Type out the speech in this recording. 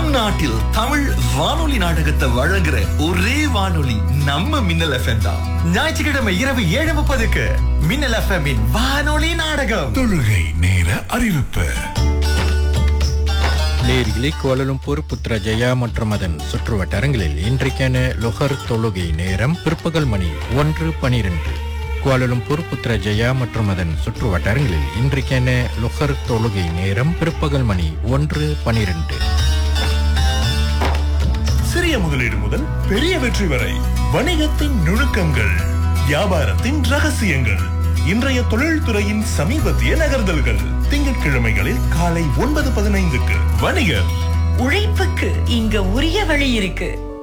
நம் நாட்டில் தமிழ் வானொலி நாடகத்தை வழங்குற ஒரே வானொலி நம்ம மின்னல் எஃப்எம் தான் ஞாயிற்றுக்கிழமை இரவு ஏழு முப்பதுக்கு மின்னல் எஃப்எம் வானொலி நாடகம் தொழுகை நேர அறிவிப்பு லேரியிலே கோலலும்பூர் புத்ரஜயா மற்றும் அதன் சுற்று வட்டாரங்களில் இன்றைக்கான லொஹர் தொழுகை நேரம் பிற்பகல் மணி ஒன்று பனிரெண்டு கோலலும்பூர் புத்ரஜயா மற்றும் அதன் சுற்று வட்டாரங்களில் இன்றைக்கான லொஹர் தொழுகை நேரம் பிற்பகல் மணி ஒன்று பனிரெண்டு சிறிய முதலீடு முதல் பெரிய வெற்றி வரை வணிகத்தின் நுணுக்கங்கள் வியாபாரத்தின் ரகசியங்கள் இன்றைய தொழில்துறையின் சமீபத்திய நகர்தல்கள் திங்கட்கிழமைகளில் காலை ஒன்பது பதினைந்துக்கு வணிகர் உழைப்புக்கு இங்க உரிய வழி இருக்கு